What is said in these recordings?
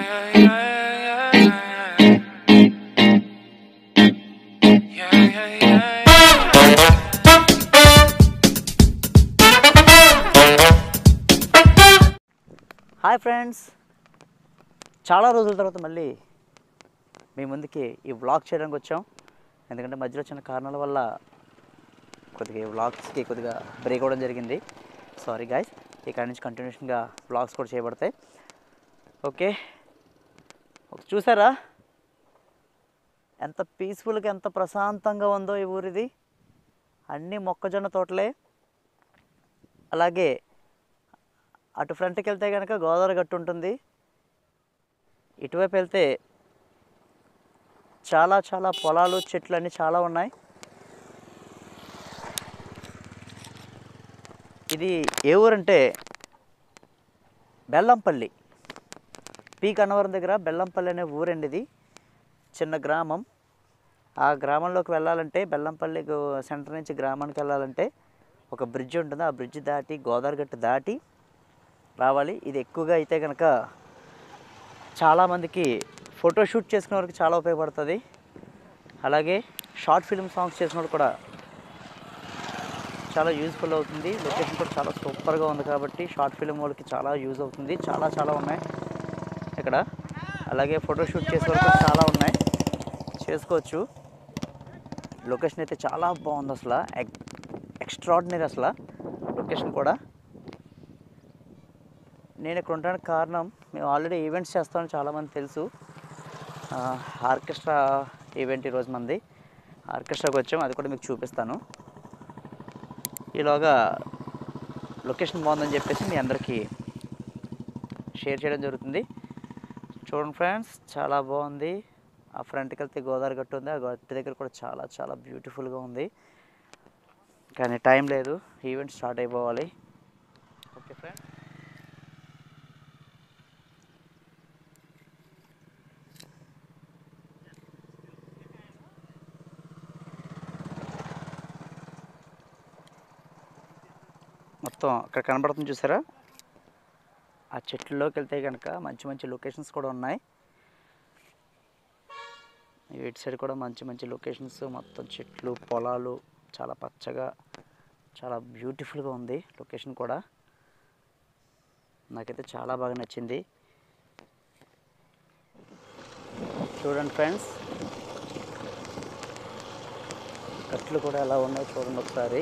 yeah, yeah, yeah, yeah, yeah, yeah, yeah. Hi friends చాలా రోజుల తర్వాత మళ్ళీ మీ ముందుకి ఈ వ్లాగ్ చేయడానికి వచ్చాం ఎందుకంటే మధ్యలో చిన్న కారణాల వల్ల కొద్దిగా ఈ వ్లాగ్స్కి కొద్దిగా బ్రేక్ అవ్వడం జరిగింది సారీ గాయస్ ఇక్కడ నుంచి కంటిన్యూషన్గా వ్లాగ్స్ కూడా చేయబడతాయి ఓకే ఒక- చూసారా ఎంత పీస్ఫుల్గా ఎంత ప్రశాంతంగా ఉందో ఈ ఊరిది అన్ని మొక్కజొన్న తోటలే అలాగే అటు ఫ్రంట్కి వెళ్తే కనుక గోదావరి గట్టు ఉంటుంది ఇటువైపు వెళ్తే చాలా చాలా పొలాలు చెట్లు అన్నీ చాలా ఉన్నాయి ఇది ఏ ఊరంటే బెల్లంపల్లి పి కన్నవరం దగ్గర బెల్లంపల్లి అనే ఊరండి ఇది చిన్న గ్రామం ఆ గ్రామంలోకి వెళ్ళాలంటే బెల్లంపల్లి గో- సెంటర్ నుంచి గ్రామానికి వెళ్ళాలంటే ఒక బ్రిడ్జ్ ఉంటుంది ఆ బ్రిడ్జ్ దాటి గోదావరి గట్టు దాటి రావాలి ఇది ఎక్కువగా అయితే కనుక చాలామందికి ఫోటోషూట్ చేసుకునే వరకు చాలా ఉపయోగపడుతుంది అలాగే షార్ట్ ఫిల్మ్ సాంగ్స్ చేసిన వాళ్ళు కూడా చాలా యూజ్ఫుల్ అవుతుంది లొకేషన్ కూడా చాలా సూపర్గా ఉంది కాబట్టి షార్ట్ ఫిల్మ్ వాళ్ళకి చాలా యూజ్ అవుతుంది చాలా చాలా ఉన్నాయి ఇక్కడ అలాగే ఫోటోషూట్ చేసే వరకు చాలా ఉన్నాయి చేసుకోవచ్చు లొకేషన్ అయితే చాలా బాగుంది అసలు ఎక్ ఎక్స్ట్రాడినరీ అసలు లొకేషన్ కూడా నేను ఇక్కడ ఉండడానికి కారణం మేము ఆల్రెడీ ఈవెంట్స్ చేస్తామని చాలామంది తెలుసు ఆ, ఆర్కెస్ట్రా ఈవెంట్ ఈరోజు మంది ఆర్కెస్ట్రాకి వచ్చాం అది కూడా మీకు చూపిస్తాను ఈలోగా లొకేషన్ బాగుందని చెప్పేసి మీ అందరికీ షేర్ చేయడం జరుగుతుంది చూడండి ఫ్రెండ్స్ చాలా బాగుంది ఆ ఫ్రంట్కి వెళ్తే గోదావరి గట్టు ఉంది ఆ గట్టు దగ్గర కూడా చాలా చాలా బ్యూటిఫుల్గా ఉంది కానీ టైం లేదు ఈవెంట్ స్టార్ట్ అయిపోవాలి ఓకే ఫ్రెండ్స్ మొత్తం అక్కడ కనబడుతుంది చూసారా ఆ చెట్లలోకి వెళ్తే కనుక మంచి మంచి లొకేషన్స్ కూడా ఉన్నాయి ఇటు సైడ్ కూడా మంచి మంచి లొకేషన్స్ మొత్తం చెట్లు పొలాలు చాలా పచ్చగా చాలా బ్యూటిఫుల్గా ఉంది లొకేషన్ కూడా నాకైతే చాలా బాగా నచ్చింది చూడండి ఫ్రెండ్స్ కట్లు కూడా ఎలా ఉన్నాయో చూడండి ఒకసారి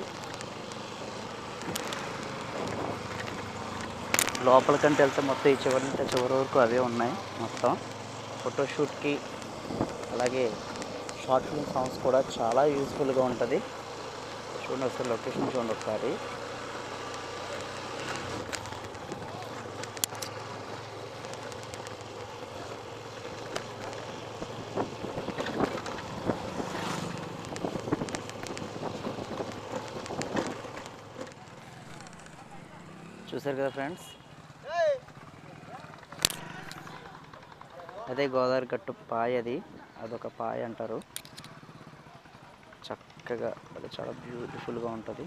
లోపలికంటే వెళ్తే మొత్తం ఈ చివరి నుంచి ఆ చివరి వరకు అవే ఉన్నాయి మొత్తం ఫోటోషూట్కి అలాగే షార్ట్ ఫిల్మ్ సాంగ్స్ కూడా చాలా యూస్ఫుల్గా ఉంటుంది చూడండి ఒకసారి లొకేషన్ చూడండి ఒకసారి చూసారు కదా ఫ్రెండ్స్ అదే గోదావరి గట్టు పాయ అది అదొక పాయ అంటారు చక్కగా అది చాలా బ్యూటిఫుల్గా ఉంటుంది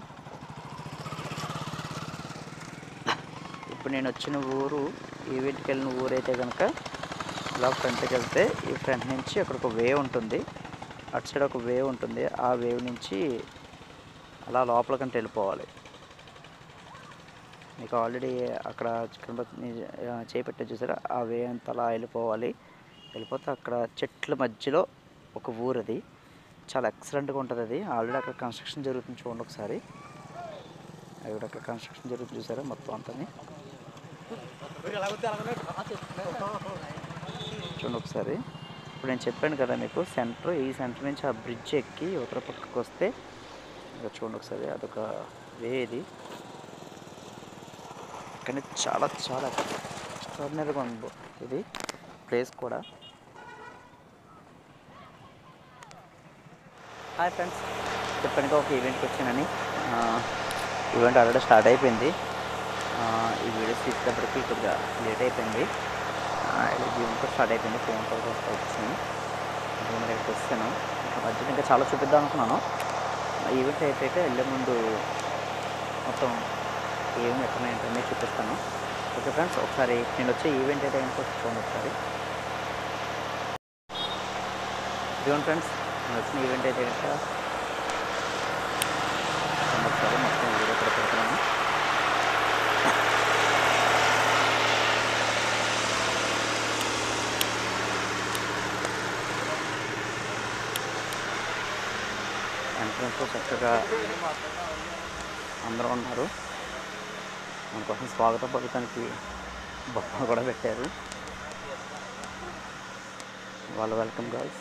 ఇప్పుడు నేను వచ్చిన ఊరు ఈవెంట్కి వెళ్ళిన ఊరైతే కనుక ఇలా ఫ్రంట్కి వెళ్తే ఈ ఫ్రంట్ నుంచి అక్కడ ఒక వేవ్ ఉంటుంది అటు సైడ్ ఒక వేవ్ ఉంటుంది ఆ వేవ్ నుంచి అలా లోపలికంటే వెళ్ళిపోవాలి మీకు ఆల్రెడీ అక్కడ కనబడుతుంది చేపెట్టే చూసారా ఆ వే అంత అలా వెళ్ళిపోవాలి వెళ్ళిపోతే అక్కడ చెట్ల మధ్యలో ఒక ఊరు అది చాలా ఎక్సలెంట్గా ఉంటుంది అది ఆల్రెడీ అక్కడ కన్స్ట్రక్షన్ జరుగుతుంది చూడండి ఒకసారి అక్కడ అక్కడ కన్స్ట్రక్షన్ జరుగుతుంది చూసారా మొత్తం అంతా చూడండి ఒకసారి ఇప్పుడు నేను చెప్పాను కదా మీకు సెంటర్ ఈ సెంటర్ నుంచి ఆ బ్రిడ్జ్ ఎక్కి ఉత్తర పక్కకు వస్తే ఇక చూడండి ఒకసారి అదొక వే ఇది కానీ చాలా చాలా ఎక్స్ట్రాడినరీగా ఉంది బో- ఇది ప్లేస్ కూడా హాయ్ ఫ్రెండ్స్ చెప్పాను ఒక ఈవెంట్కి వచ్చానని ఈవెంట్ ఆల్రెడీ స్టార్ట్ అయిపోయింది ఆ, ఈ వీడియోస్ తీసేటప్పటికి కొద్దిగా లేట్ అయిపోయింది ఈవెంట్ కూడా స్టార్ట్ అయిపోయింది ఫోన్ కాల్ కూడా వచ్చాను నేను ఇక్కడికి వస్తాను ఇంకా మధ్యలో ఇంకా చాలా చూపిద్దాం అనుకున్నాను ఈవెంట్ అయిపోయాక వెళ్ళే ముందు మొత్తం ఏమి ఎక్కడ ఏంటనే చూపిస్తాను ఓకే ఫ్రెండ్స్ ఒకసారి నేను వచ్చే ఈవెంట్ అయితే ఏంటో చూడండి ఒకసారి ఇదిగోండి ఫ్రెండ్స్ నేను వచ్చిన ఈవెంట్ అయితే కనుక చూడండి ఒకసారి మొత్తం వీడియో కూడా పెడుతున్నాను ఎంట్రన్స్లో చక్కగా అందరూ ఉన్నారు మన కోసం స్వాగతం పలకడానికి బొమ్మ కూడా పెట్టారు వాళ్ళు welcome girls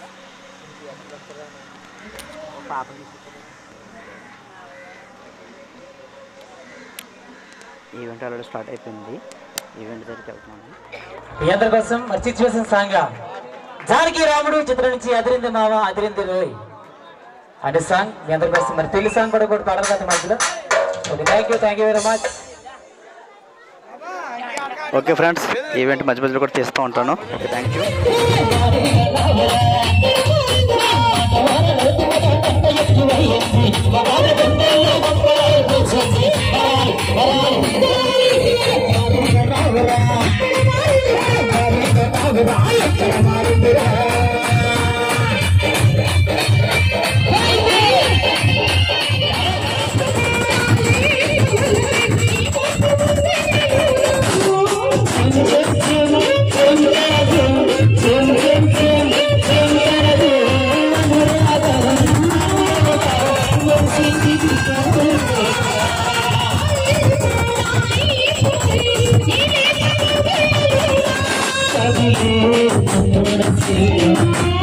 event already start అయిపోయింది ఈవెంట్ దగ్గరికి వెళ్తున్నాను మీ అందరి కోసం మరి సిచ్యువేషన్ సాంగ్ జానకి రాముడు చిత్రం నుంచి అదిరింది మావ అదిరింది రోయ్ అనే సాంగ్ మీ అందరి కోసం మరి తెలుగు సాంగ్ కూడా కూడా పాడాలి కదా మధ్యలో okay thank you thank you very much okay friends event మధ్య మధ్యలో కూడా చేస్తూ ఉంటాను okay thank you Thank you.